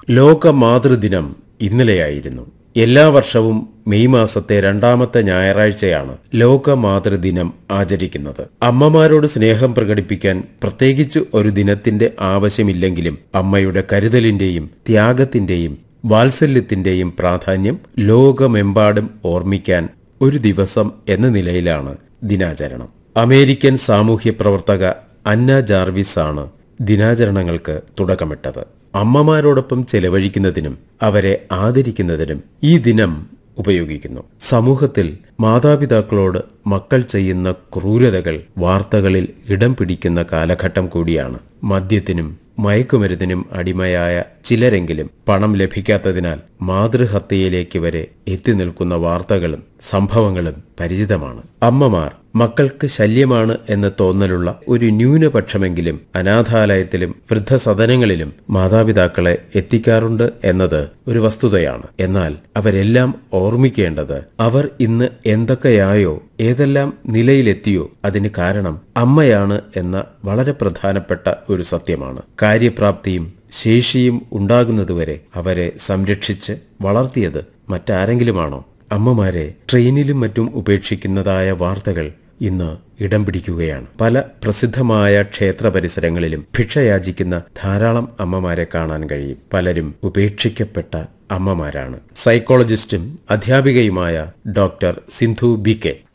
ലോക മാതൃദിനം ഇന്നലെയായിരുന്നു എല്ലാ വർഷവും മെയ് മാസത്തെ രണ്ടാമത്തെ ഞായറാഴ്ചയാണ് ലോക മാതൃദിനം ആചരിക്കുന്നത് അമ്മമാരോട് സ്നേഹം പ്രകടിപ്പിക്കാൻ പ്രത്യേകിച്ച് ഒരു ദിനത്തിന്റെ ആവശ്യമില്ലെങ്കിലും അമ്മയുടെ കരുതലിന്റെയും ത്യാഗത്തിന്റെയും വാത്സല്യത്തിന്റെയും പ്രാധാന്യം ലോകമെമ്പാടും ഓർമ്മിക്കാൻ ഒരു ദിവസം എന്ന നിലയിലാണ് ദിനാചരണം അമേരിക്കൻ സാമൂഹ്യ പ്രവർത്തക അന്ന ജാർവിസ് ആണ് ദിനാചരണങ്ങൾക്ക് തുടക്കമിട്ടത് അമ്മമാരോടൊപ്പം ചെലവഴിക്കുന്നതിനും അവരെ ആദരിക്കുന്നതിനും ഈ ദിനം ഉപയോഗിക്കുന്നു സമൂഹത്തിൽ മാതാപിതാക്കളോട് മക്കൾ ചെയ്യുന്ന ക്രൂരതകൾ വാർത്തകളിൽ ഇടം പിടിക്കുന്ന കാലഘട്ടം കൂടിയാണ് മദ്യത്തിനും മയക്കുമരുന്നിനും അടിമയായ ചിലരെങ്കിലും പണം ലഭിക്കാത്തതിനാൽ മാതൃഹത്യയിലേക്ക് വരെ എത്തി നിൽക്കുന്ന വാർത്തകളും സംഭവങ്ങളും പരിചിതമാണ് അമ്മമാർ മക്കൾക്ക് ശല്യമാണ് എന്ന് തോന്നലുള്ള ഒരു ന്യൂനപക്ഷമെങ്കിലും അനാഥാലയത്തിലും വൃദ്ധസദനങ്ങളിലും മാതാപിതാക്കളെ എത്തിക്കാറുണ്ട് എന്നത് ഒരു വസ്തുതയാണ് എന്നാൽ അവരെല്ലാം ഓർമ്മിക്കേണ്ടത് അവർ ഇന്ന് എന്തൊക്കെയായോ ഏതെല്ലാം നിലയിലെത്തിയോ അതിന് കാരണം അമ്മയാണ് എന്ന വളരെ പ്രധാനപ്പെട്ട ഒരു സത്യമാണ് കാര്യപ്രാപ്തിയും ശേഷിയും ഉണ്ടാകുന്നതുവരെ അവരെ സംരക്ഷിച്ച് വളർത്തിയത് മറ്റാരെങ്കിലുമാണോ അമ്മമാരെ ട്രെയിനിലും മറ്റും ഉപേക്ഷിക്കുന്നതായ വാർത്തകൾ ഇന്ന് ഇടം പിടിക്കുകയാണ് പല പ്രസിദ്ധമായ ക്ഷേത്ര പരിസരങ്ങളിലും ഭിക്ഷയാചിക്കുന്ന ധാരാളം അമ്മമാരെ കാണാൻ കഴിയും പലരും ഉപേക്ഷിക്കപ്പെട്ട അമ്മമാരാണ് സൈക്കോളജിസ്റ്റും അധ്യാപികയുമായ ഡോക്ടർ സിന്ധു ബി കെ